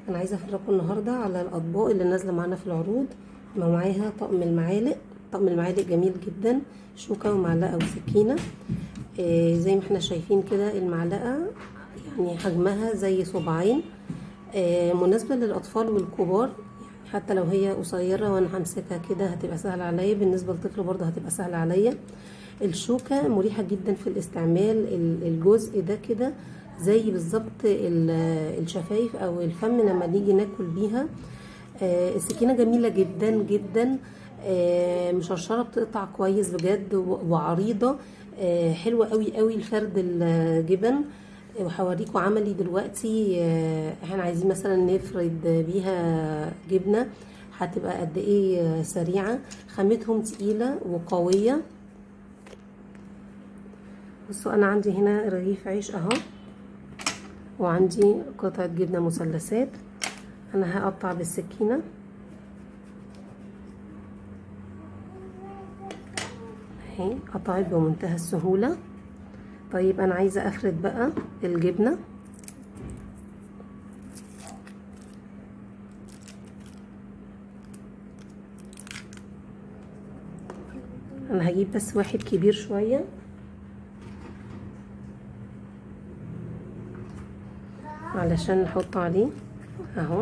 انا عايزه افرجكم النهارده على الاطباق اللي نازله معانا في العروض معاها طقم المعالق طقم المعالق جميل جدا شوكه ومعلقه وسكينه آه زي ما احنا شايفين كده المعلقه يعني حجمها زي صباعين آه مناسبه للاطفال والكبار حتى لو هي قصيره وانا همسكها كده هتبقى سهله عليا بالنسبه للطفل برضه هتبقى سهله عليا الشوكه مريحه جدا في الاستعمال الجزء ده كده زي بالظبط الشفايف او الفم لما نيجي ناكل بيها آه السكينه جميله جدا جدا آه مشرشره بتقطع كويس بجد وعريضه آه حلوه قوي قوي لفرد الجبن وهوريكم عملي دلوقتي احنا عايزين مثلا نفرد بيها جبنه هتبقى قد ايه سريعه خامتهم تقيله وقويه بصوا انا عندي هنا رغيف عيش اهو وعندي قطعه جبنه مثلثات انا هقطع بالسكينه اهي قطعت بمنتهى السهوله طيب انا عايزه افرد بقى الجبنه انا هجيب بس واحد كبير شويه علشان نحط عليه اهو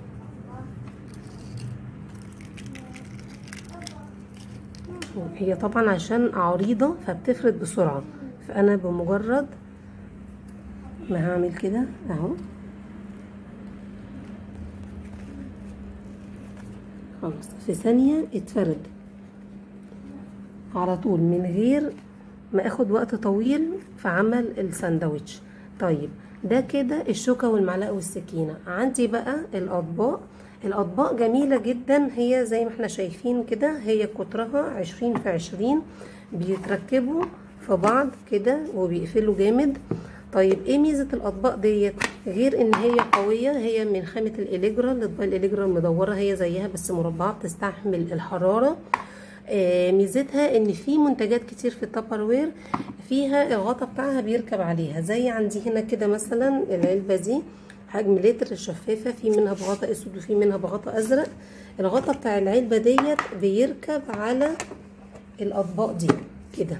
هي طبعا عشان عريضه فبتفرد بسرعه فانا بمجرد ما هعمل كده اهو خلاص في ثانيه اتفرد على طول من غير ما اخد وقت طويل في عمل الساندوتش طيب ده كده الشوكه والمعلقه والسكينه عندي بقى الاطباق الاطباق جميله جدا هي زي ما احنا شايفين كده هي قطرها عشرين في عشرين بيتركبوا في بعض كده وبيقفلوا جامد طيب ايه ميزه الاطباق ديت غير ان هي قويه هي من خامه الاليجرا الاطباق الاليجرا المدوره هي زيها بس مربعه بتستحمل الحراره آه ميزتها ان في منتجات كتير في التبروير فيها الغطا بتاعها بيركب عليها زي عندي هنا كده مثلا العلبه دي حجم لتر شفافه في منها بغطا اسود وفي منها بغطا ازرق الغطا بتاع العلبه ديت بيركب على الاطباق دي كده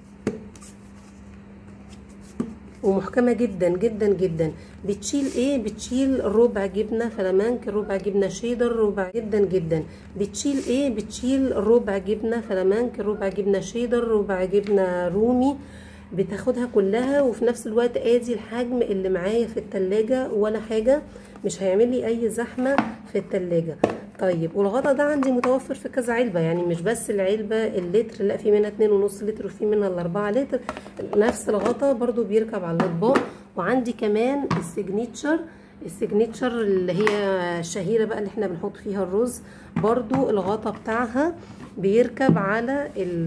ومحكمة جدا جدا جدا بتشيل ايه بتشيل ربع جبنة فلامنك ربع جبنة شيدر ربع جدا جدا بتشيل ايه بتشيل ربع جبنة فلامنك ربع جبنة شيدر ربع جبنة رومي بتاخدها كلها وفي نفس الوقت ادي الحجم اللي معايا في التلاجة ولا حاجة مش هيعمل لي اي زحمة في التلاجة طيب والغطا ده عندي متوفر في كذا علبة يعني مش بس العلبة اللتر لا في منها اتنين ونص لتر وفي منها الاربعة لتر نفس الغطا برضو بيركب على الاطباق وعندي كمان السيجنيتشر السيجنيتشر اللي هي الشهيرة بقى اللي احنا بنحط فيها الرز برضو الغطا بتاعها بيركب على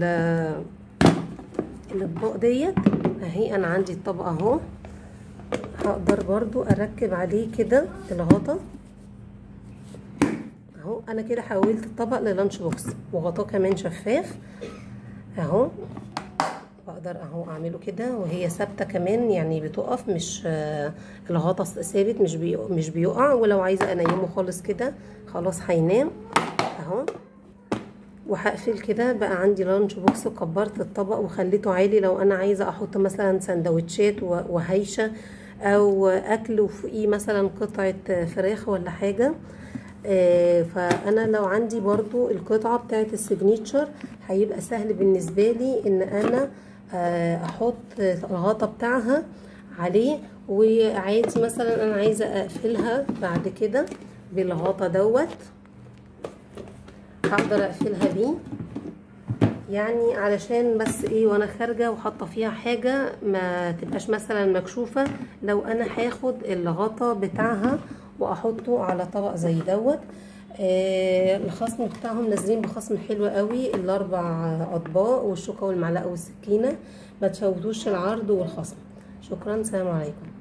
الاطباق ديت اهي انا عندي الطبق اهو هقدر برضو اركب عليه كده الغطا اهو انا كده حولت الطبق للانش بوكس وغطاه كمان شفاف اهو بقدر اهو اعمله كده وهي ثابته كمان يعني بتقف مش آه الغطا ثابت مش بي مش بيقع ولو عايزه انيمه خالص كده خلاص هينام اهو وهقفل كده بقى عندي لانش بوكس كبرت الطبق وخليته عالي لو انا عايزه احط مثلا سندوتشات وهيشه او اكل وفوقيه مثلا قطعه فراخ ولا حاجه آه فانا لو عندي برضو القطعه بتاعه السيجنيتشر هيبقى سهل بالنسبه لي ان انا آه احط الغطا بتاعها عليه وعادي مثلا انا عايزه اقفلها بعد كده بالغطا دوت هقدر اقفلها بيه يعني علشان بس ايه وانا خارجه وحاطه فيها حاجه ما تبقاش مثلا مكشوفه لو انا هاخد الغطا بتاعها واحطه على طبق زي دوت آه الخصم بتاعهم نازلين بخصم حلو قوي الاربع اطباق والشوكه والمعلقه والسكينه ما تفوتوش العرض والخصم شكرا سلام عليكم